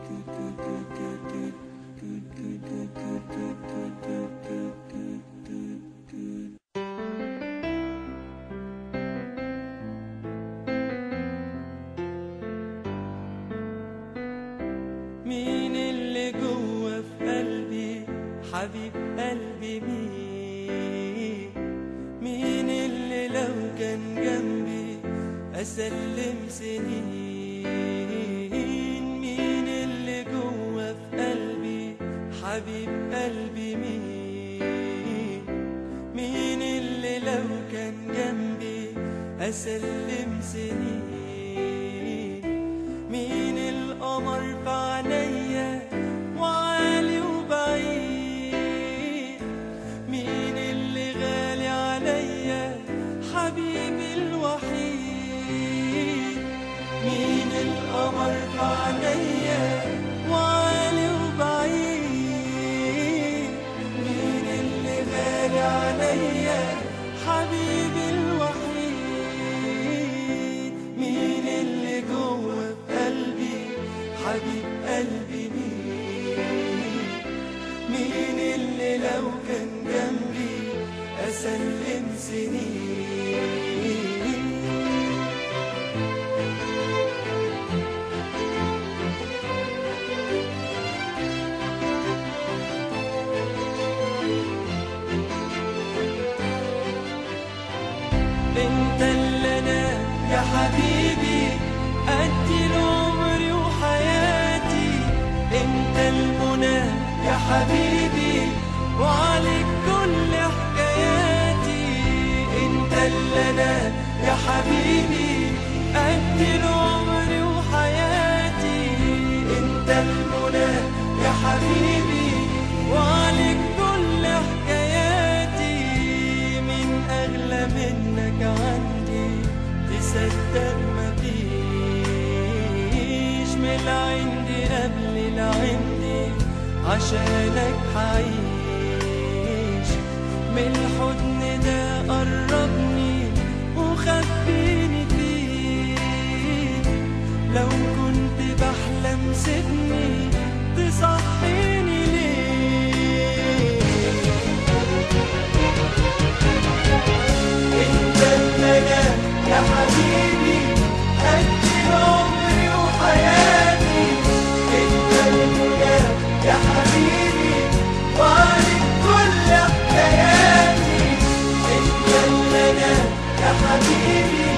مين اللي جوه في قلبي حبيب قلبي مين مين اللي لو كان جنبي أسلم سنين مين اللي جوه في قلبي حبيب قلبي مين مين اللي لو كان جنبي أسلم سنين مين القمر في عينيا وعالي وبعيد مين اللي غالي عليا حبيبي الوحيد مين القمر في عينيا وعالي وبعيد مين اللي غالي عليا حبيبي الوحيد مين اللي جوه في قلبي حبيب قلبي مين مين اللي لو كان جنبي أسلم سنين انت اللي انا يا حبيبي ادي عمري وحياتي انت المنى يا حبيبي وعليك كل حكاياتي انت اللي انا يا حبيبي ادي عمري وحياتي انت المنى يا حبيبي وعليك كل حكاياتي من أغلى منك عندي تصدق مفيش من العندي قبل العندي عشانك حعيش من الحضن ده قربني وخبيني فيه لو كنت بحلم سيبني تصحيني ليه انت المنى يا حبيبي ادي عمري وحياتي انت المنى يا حبيبي وعليك كل حكاياتي انت المنى يا حبيبي